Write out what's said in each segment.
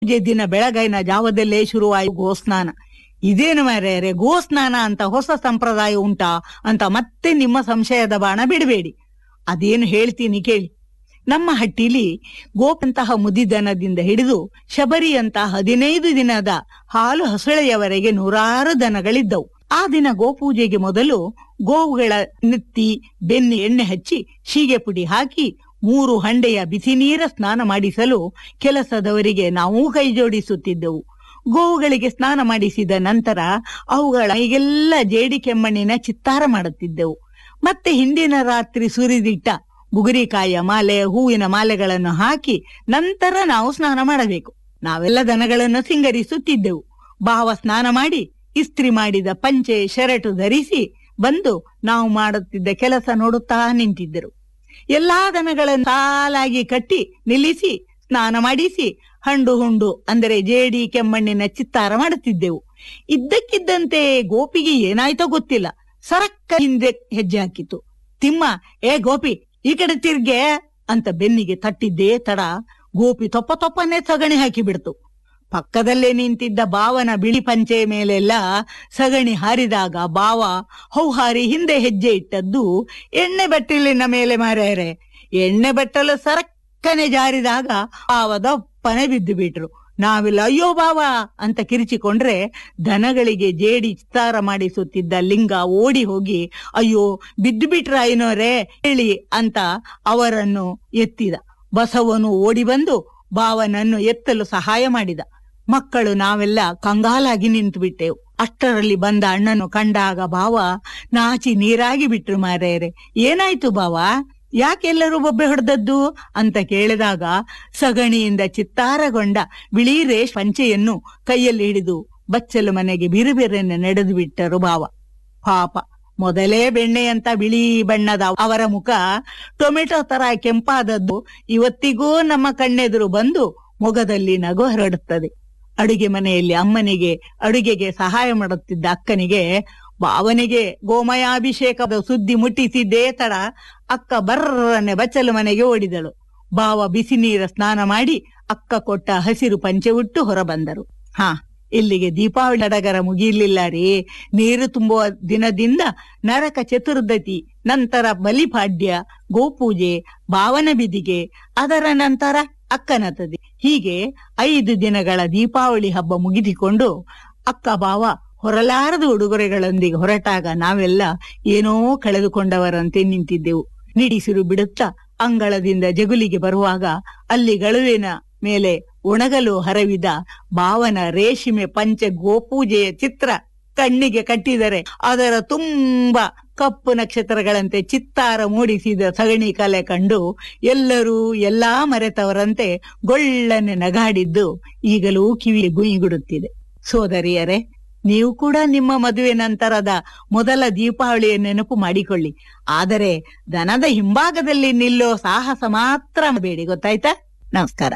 ಪೂಜೆ ದಿನ ಬೆಳಗೈನ ಜಾವದಲ್ಲೇ ಶುರುವಾಯಿ ಗೋಸ್ನಾನ ಇದೇನು ಮಾರ್ಯಾರೆ ಗೋಸ್ನಾನ ಅಂತ ಹೊಸ ಸಂಪ್ರದಾಯ ಉಂಟಾ ಅಂತ ಮತ್ತೆ ನಿಮ್ಮ ಸಂಶಯದ ಬಾಣ ಬಿಡಬೇಡಿ ಅದೇನು ಹೇಳ್ತೀನಿ ಕೇಳಿ ನಮ್ಮ ಹಟ್ಟಿಲಿ ಗೋಪಂತಹ ಮುದಿದನದಿಂದ ಹಿಡಿದು ಶಬರಿಯಂತ ಹದಿನೈದು ದಿನದ ಹಾಲು ಹಸುಳೆಯವರೆಗೆ ನೂರಾರು ದನಗಳಿದ್ದವು ಆ ದಿನ ಗೋಪೂಜೆಗೆ ಮೊದಲು ಗೋವುಗಳ ನೆತ್ತಿ ಬೆನ್ನಿ ಎಣ್ಣೆ ಹಚ್ಚಿ ಶೀಗೆ ಪುಡಿ ಹಾಕಿ ಮೂರು ಹಂಡೆಯ ಬಿಸಿ ನೀರ ಸ್ನಾನ ಮಾಡಿಸಲು ಕೆಲಸದವರಿಗೆ ನಾವು ಕೈ ಜೋಡಿಸುತ್ತಿದ್ದೆವು ಗೋವುಗಳಿಗೆ ಸ್ನಾನ ಮಾಡಿಸಿದ ನಂತರ ಅವುಗಳ ಮೈಗೆಲ್ಲ ಜೇಡಿ ಕೆಮ್ಮಣ್ಣಿನ ಚಿತ್ತಾರ ಮಾಡುತ್ತಿದ್ದೆವು ಮತ್ತೆ ಹಿಂದಿನ ರಾತ್ರಿ ಸುರಿದಿಟ್ಟ ಬುಗುರಿಕಾಯಿಯ ಮಾಲೆ ಹೂವಿನ ಮಾಲೆಗಳನ್ನು ಹಾಕಿ ನಂತರ ನಾವು ಸ್ನಾನ ಮಾಡಬೇಕು ನಾವೆಲ್ಲ ದನಗಳನ್ನು ಸಿಂಗರಿಸುತ್ತಿದ್ದೆವು ಭಾವ ಸ್ನಾನ ಮಾಡಿ ಇಸ್ತ್ರಿ ಮಾಡಿದ ಪಂಚೆ ಶರಟು ಧರಿಸಿ ಬಂದು ನಾವು ಮಾಡುತ್ತಿದ್ದ ಕೆಲಸ ನೋಡುತ್ತಾ ನಿಂತಿದ್ದರು ಎಲ್ಲಾ ದನಗಳನ್ನು ಸಾಲಾಗಿ ಕಟ್ಟಿ ನಿಲ್ಲಿಸಿ ಸ್ನಾನ ಮಾಡಿಸಿ ಹಂಡು ಹುಂಡು ಅಂದರೆ ಜೇಡಿ ಕೆಮ್ಮಣ್ಣಿನ ಚಿತ್ತಾರ ಮಾಡುತ್ತಿದ್ದೆವು ಇದ್ದಕ್ಕಿದ್ದಂತೆ ಗೋಪಿಗೆ ಏನಾಯ್ತೋ ಗೊತ್ತಿಲ್ಲ ಸರಕ್ಕ ಹಿಂದೆ ಹೆಜ್ಜೆ ಹಾಕಿತು ತಿಮ್ಮ ಏ ಗೋಪಿ ಈ ಕಡೆ ತಿರ್ಗೆ ಅಂತ ಬೆನ್ನಿಗೆ ತಟ್ಟಿದ್ದೇ ತಡ ಗೋಪಿ ತೊಪ್ಪ ತೊಪ್ಪನೆ ಸಗಣಿ ಹಾಕಿ ಬಿಡ್ತು ಪಕ್ಕದಲ್ಲೇ ನಿಂತಿದ್ದ ಬಾವನ ಬಿಳಿ ಪಂಚೆ ಮೇಲೆಲ್ಲ ಸಗಣಿ ಹಾರಿದಾಗ ಬಾವ ಹೌಹಾರಿ ಹಿಂದೆ ಹೆಜ್ಜೆ ಇಟ್ಟದ್ದು ಎಣ್ಣೆ ಬಟ್ಟಲಿನ ಮೇಲೆ ಮಾರ್ಯಾರೆ ಎಣ್ಣೆ ಬಟ್ಟಲು ಸರಕ್ಕನೆ ಜಾರಿದಾಗ ಬಾವದಪ್ಪನೆ ಬಿದ್ದು ಬಿಟ್ರು ನಾವೆಲ್ಲ ಅಯ್ಯೋ ಬಾವ ಅಂತ ಕಿರಿಚಿಕೊಂಡ್ರೆ ದನಗಳಿಗೆ ಜೇಡಿ ಚಿತ್ತಾರ ಮಾಡಿಸುತ್ತಿದ್ದ ಲಿಂಗ ಓಡಿ ಹೋಗಿ ಅಯ್ಯೋ ಬಿದ್ದು ಬಿಟ್ರ ಐನೋರೇ ಹೇಳಿ ಅಂತ ಅವರನ್ನು ಎತ್ತಿದ ಬಸವನು ಓಡಿ ಬಂದು ಬಾವನನ್ನು ಎತ್ತಲು ಸಹಾಯ ಮಾಡಿದ ಮಕ್ಕಳು ನಾವೆಲ್ಲ ಕಂಗಾಲಾಗಿ ನಿಂತು ಬಿಟ್ಟೆವು ಅಷ್ಟರಲ್ಲಿ ಬಂದ ಅಣ್ಣನು ಕಂಡಾಗ ಬಾವ ನಾಚಿ ನೀರಾಗಿ ಬಿಟ್ರು ಮಾರೇರೆ ಏನಾಯ್ತು ಬಾವ ಯಾಕೆಲ್ಲರೂ ಬೊಬ್ಬೆ ಹೊಡೆದದ್ದು ಅಂತ ಕೇಳಿದಾಗ ಸಗಣಿಯಿಂದ ಚಿತ್ತಾರಗೊಂಡ ಬಿಳಿ ರೇಷ್ ಪಂಚೆಯನ್ನು ಕೈಯಲ್ಲಿ ಹಿಡಿದು ಬಚ್ಚಲು ಮನೆಗೆ ಬಿರುಬಿರನ್ನು ನಡೆದು ಬಿಟ್ಟರು ಬಾವ ಪಾಪ ಮೊದಲೇ ಬೆಣ್ಣೆಯಂತ ಬಿಳಿ ಬಣ್ಣದ ಅವರ ಮುಖ ಟೊಮೆಟೊ ತರ ಕೆಂಪಾದದ್ದು ಇವತ್ತಿಗೂ ನಮ್ಮ ಕಣ್ಣೆದುರು ಬಂದು ಮೊಗದಲ್ಲಿ ನಗು ಹರಡುತ್ತದೆ ಅಡುಗೆ ಮನೆಯಲ್ಲಿ ಅಮ್ಮನಿಗೆ ಅಡುಗೆಗೆ ಸಹಾಯ ಮಾಡುತ್ತಿದ್ದ ಅಕ್ಕನಿಗೆ ಬಾವನಿಗೆ ಗೋಮಯಾಭಿಷೇಕದ ಸುದ್ದಿ ಮುಟ್ಟಿಸಿದ್ದೇ ತಡ ಅಕ್ಕ ಬರ್ರನೆ ಬಚ್ಚಲು ಮನೆಗೆ ಓಡಿದಳು ಬಾವ ಬಿಸಿ ನೀರ ಸ್ನಾನ ಮಾಡಿ ಅಕ್ಕ ಕೊಟ್ಟ ಹಸಿರು ಪಂಚೆ ಉಟ್ಟು ಹೊರಬಂದರು ಹಾ ಇಲ್ಲಿಗೆ ದೀಪಾವಳಿ ಸಡಗರ ಮುಗಿಯಲಿಲ್ಲ ರೀ ನೀರು ತುಂಬುವ ದಿನದಿಂದ ನರಕ ಚತುರ್ದತಿ ನಂತರ ಬಲಿಪಾಡ್ಯ ಗೋಪೂಜೆ ಭಾವನ ಬಿದಿಗೆ ಅದರ ನಂತರ ಅಕ್ಕನತದೆ ಹೀಗೆ ಐದು ದಿನಗಳ ದೀಪಾವಳಿ ಹಬ್ಬ ಮುಗಿದಿಕೊಂಡು ಅಕ್ಕ ಬಾವ ಹೊರಲಾರದ ಉಡುಗೊರೆಗಳೊಂದಿಗೆ ಹೊರಟಾಗ ನಾವೆಲ್ಲ ಏನೋ ಕಳೆದುಕೊಂಡವರಂತೆ ನಿಂತಿದ್ದೆವು ನಿಡಿಸಿರು ಬಿಡುತ್ತಾ ಅಂಗಳದಿಂದ ಜಗುಲಿಗೆ ಬರುವಾಗ ಅಲ್ಲಿ ಗಳುವಿನ ಮೇಲೆ ಒಣಗಲು ಹರವಿದ ಭಾವನ ರೇಷ್ಮೆ ಪಂಚ ಗೋಪೂಜೆಯ ಚಿತ್ರ ಕಣ್ಣಿಗೆ ಕಟ್ಟಿದರೆ ಅದರ ತುಂಬ ಕಪ್ಪು ನಕ್ಷತ್ರಗಳಂತೆ ಚಿತ್ತಾರ ಮೂಡಿಸಿದ ಸಗಣಿ ಕಲೆ ಕಂಡು ಎಲ್ಲರೂ ಎಲ್ಲಾ ಮರೆತವರಂತೆ ಗೊಳ್ಳನೆ ನಗಾಡಿದ್ದು ಈಗಲೂ ಕಿವಿ ಗುಯಿಗುಡುತ್ತಿದೆ ಸೋದರಿಯರೇ ನೀವು ಕೂಡ ನಿಮ್ಮ ಮದುವೆ ನಂತರದ ಮೊದಲ ದೀಪಾವಳಿಯ ನೆನಪು ಮಾಡಿಕೊಳ್ಳಿ ಆದರೆ ದನದ ಹಿಂಭಾಗದಲ್ಲಿ ನಿಲ್ಲೋ ಸಾಹಸ ಮಾತ್ರ ಬೇಡಿ ಗೊತ್ತಾಯ್ತಾ ನಮಸ್ಕಾರ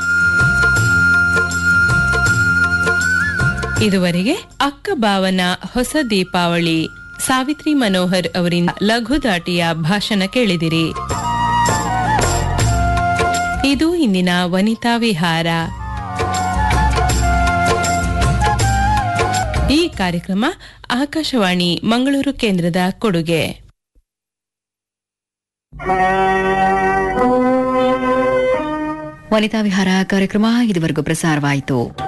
ಇದುವರೆಗೆ ಅಕ್ಕ ಬಾವನ ಹೊಸ ದೀಪಾವಳಿ ಸಾವಿತ್ರಿ ಮನೋಹರ್ ಅವರಿಂದ ಲಘು ದಾಟಿಯ ಭಾಷಣ ಕೇಳಿದಿರಿ ಇದು ಇಂದಿನ ವನಿತಾ ವಿಹಾರ ಈ ಕಾರ್ಯಕ್ರಮ ಆಕಾಶವಾಣಿ ಮಂಗಳೂರು ಕೇಂದ್ರದ ಕೊಡುಗೆ ವನಿತಾ ವಿಹಾರ ಕಾರ್ಯಕ್ರಮ ಇದುವರೆಗೂ ಪ್ರಸಾರವಾಯಿತು